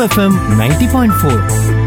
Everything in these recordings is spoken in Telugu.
FM ninety point four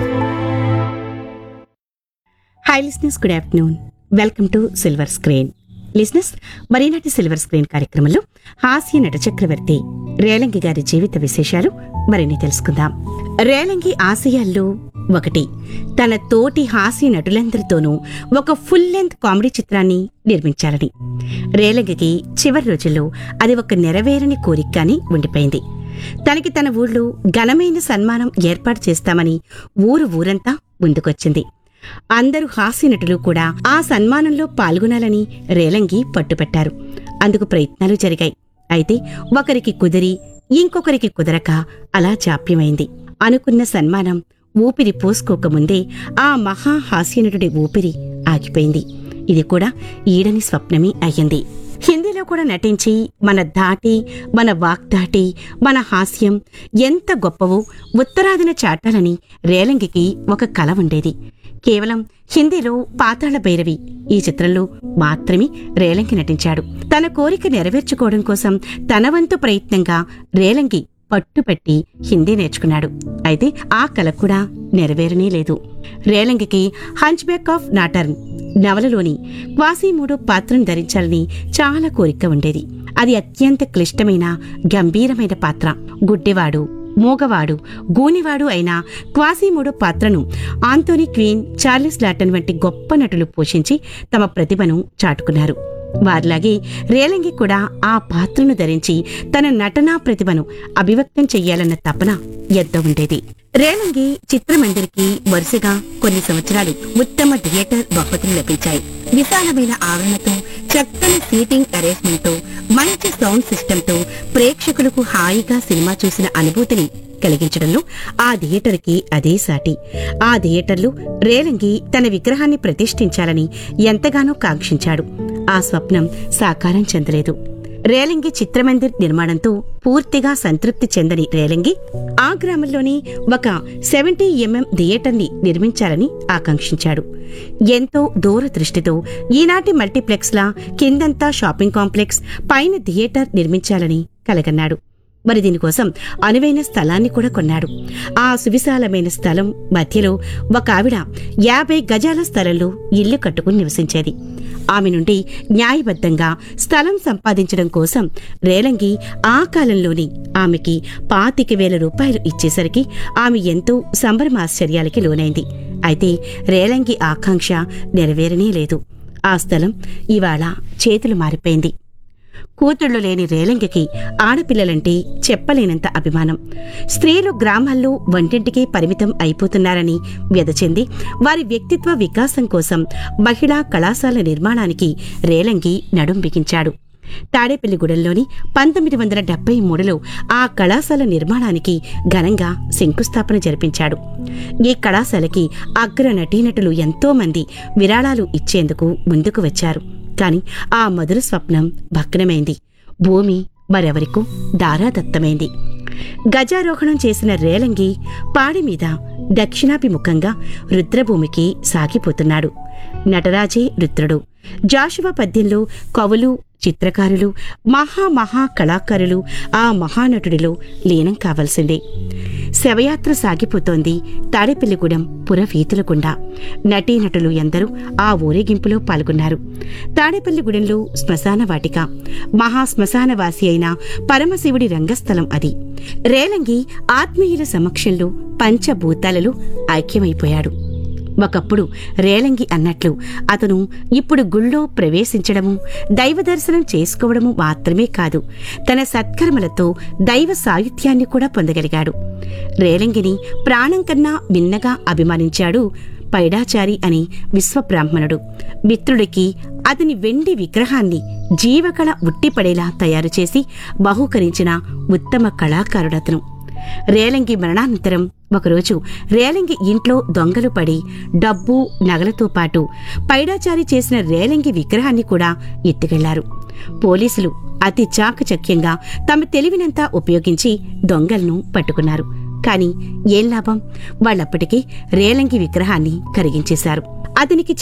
hi listeners good afternoon welcome to silver screen listeners మరీనాటి సిల్వర్ స్క్రీన్ కార్యక్రమంలో హాస్య నట చక్రవర్తి రేలంగి గారి జీవిత విశేషాలు మరిన్ని తెలుసుకుందాం రేలంగి ఆశయాల్లో ఒకటి తన తోటి హాస్య నటులందరితోనూ ఒక ఫుల్ లెంత్ కామెడీ చిత్రాన్ని నిర్మించాలని రేలంగికి చివరి రోజుల్లో అది ఒక నెరవేరని కోరికగానే ఉండిపోయింది తనకి తన ఊళ్ళో ఘనమైన సన్మానం ఏర్పాటు చేస్తామని ఊరు ఊరంతా ముందుకొచ్చింది అందరూ హాస్యనటులు కూడా ఆ సన్మానంలో పాల్గొనాలని రేలంగి పట్టుపెట్టారు అందుకు ప్రయత్నాలు జరిగాయి అయితే ఒకరికి కుదిరి ఇంకొకరికి కుదరక అలా జాప్యమైంది అనుకున్న సన్మానం ఊపిరి పోసుకోకముందే ఆ మహా హాస్యనటుడి ఊపిరి ఆగిపోయింది ఇది కూడా ఈడని స్వప్నమే అయ్యింది హిందీలో కూడా నటించి మన ధాటి మన వాగ్దాటి మన హాస్యం ఎంత గొప్పవో ఉత్తరాదిన చాటాలని రేలంగికి ఒక కల ఉండేది కేవలం హిందీలో పాతాళ భైరవి ఈ చిత్రంలో మాత్రమే రేలంగి నటించాడు తన కోరిక నెరవేర్చుకోవడం కోసం తన వంతు ప్రయత్నంగా రేలంగి పట్టుపట్టి హిందీ నేర్చుకున్నాడు అయితే ఆ కల కూడా నెరవేరనే లేదు రేలంగికి హంచ్ బ్యాక్ ఆఫ్ నాటర్న్ నవలలోని క్వాసీమూడో పాత్రను ధరించాలని చాలా కోరిక ఉండేది అది అత్యంత క్లిష్టమైన గంభీరమైన పాత్ర గుడ్డివాడు మూగవాడు గూనివాడు అయిన క్వాసీమూడో పాత్రను ఆంటోనీ క్వీన్ చార్లెస్ లాటన్ వంటి గొప్ప నటులు పోషించి తమ ప్రతిభను చాటుకున్నారు వారిలాగే రేలంగి కూడా ఆ పాత్రను ధరించి తన నటనా ప్రతిభను అభివ్యక్తం చెయ్యాలన్న తపన ఎంతో ఉండేది రేలంగి చిత్రమందిరికి వరుసగా కొన్ని సంవత్సరాలు ఉత్తమ థియేటర్ బహుమతులు లభించాయి విశాలమైన ఆవరణతో చక్కని సీటింగ్ అరేంజ్మెంట్ తో మంచి సౌండ్ సిస్టమ్ తో ప్రేక్షకులకు హాయిగా సినిమా చూసిన అనుభూతిని కలిగించడంలో ఆ థియేటర్కి అదే సాటి ఆ థియేటర్లో రేలంగి తన విగ్రహాన్ని ప్రతిష్ఠించాలని ఎంతగానో కాంక్షించాడు ఆ స్వప్నం సాకారం చెందలేదు రేలంగి చిత్రమందిర్ నిర్మాణంతో పూర్తిగా సంతృప్తి చెందని రేలంగి ఆ గ్రామంలోని ఒక సెవెంటీ ఎంఎం థియేటర్ని నిర్మించాలని ఆకాంక్షించాడు ఎంతో దూరదృష్టితో ఈనాటి మల్టీప్లెక్స్లా కిందంతా షాపింగ్ కాంప్లెక్స్ పైన థియేటర్ నిర్మించాలని కలగన్నాడు మరి దీనికోసం అనువైన స్థలాన్ని కూడా కొన్నాడు ఆ సువిశాలమైన స్థలం మధ్యలో ఒక ఆవిడ యాభై గజాల స్థలంలో ఇల్లు కట్టుకుని నివసించేది ఆమె నుండి న్యాయబద్ధంగా స్థలం సంపాదించడం కోసం రేలంగి ఆ కాలంలోని ఆమెకి పాతిక వేల రూపాయలు ఇచ్చేసరికి ఆమె ఎంతో సంభ్రమాశ్చర్యాలకి లోనైంది అయితే రేలంగి ఆకాంక్ష నెరవేరనే లేదు ఆ స్థలం ఇవాళ చేతులు మారిపోయింది కూతుళ్లు లేని రేలంగికి ఆడపిల్లలంటే చెప్పలేనంత అభిమానం స్త్రీలు గ్రామాల్లో వంటింటికే పరిమితం అయిపోతున్నారని వ్యధచెంది వారి వ్యక్తిత్వ వికాసం కోసం మహిళా కళాశాల నిర్మాణానికి రేలంగి నడుం బిగించాడు తాడేపల్లిగూడెంలోని పంతొమ్మిది వందల డెబ్బై మూడులో ఆ కళాశాల నిర్మాణానికి ఘనంగా శంకుస్థాపన జరిపించాడు ఈ కళాశాలకి అగ్ర నటీనటులు ఎంతో మంది విరాళాలు ఇచ్చేందుకు ముందుకు వచ్చారు కాని ఆ మధుర స్వప్నం భగ్నమైంది భూమి మరెవరికో దారాదత్తమైంది గజారోహణం చేసిన రేలంగి పాడి మీద దక్షిణాభిముఖంగా రుద్రభూమికి సాగిపోతున్నాడు నటరాజే రుద్రుడు జాషువా పద్యంలో కవులు చిత్రకారులు మహా మహా కళాకారులు ఆ మహానటుడిలో లీనం కావాల్సిందే శవయాత్ర సాగిపోతోంది తాడేపల్లిగూడెం పురవీధుల గుండా నటీనటులు ఎందరూ ఆ ఊరేగింపులో పాల్గొన్నారు తాడేపల్లిగూడెంలో శ్మశాన వాటిక మహా శ్మశానవాసి అయిన పరమశివుడి రంగస్థలం అది రేలంగి ఆత్మీయుల సమక్షంలో పంచభూతాలలో ఐక్యమైపోయాడు ఒకప్పుడు రేలంగి అన్నట్లు అతను ఇప్పుడు గుళ్ళో ప్రవేశించడము దైవ దర్శనం చేసుకోవడము మాత్రమే కాదు తన సత్కర్మలతో దైవ సాయుధ్యాన్ని కూడా పొందగలిగాడు రేలంగిని ప్రాణం కన్నా మిన్నగా అభిమానించాడు పైడాచారి అని విశ్వబ్రాహ్మణుడు మిత్రుడికి అతని వెండి విగ్రహాన్ని జీవకళ ఉట్టిపడేలా తయారు చేసి బహూకరించిన ఉత్తమ కళాకారుడతను రేలంగి మరణానంతరం ఒకరోజు రేలంగి ఇంట్లో దొంగలు పడి డబ్బు నగలతో పాటు పైడాచారి చేసిన రేలంగి విగ్రహాన్ని కూడా ఎత్తుకెళ్లారు పోలీసులు అతి చాకచక్యంగా తమ తెలివినంతా ఉపయోగించి దొంగలను పట్టుకున్నారు కాని ఏం లాభం వాళ్ళప్పటికీ రేలంగి విగ్రహాన్ని కరిగించేశారు అతనికి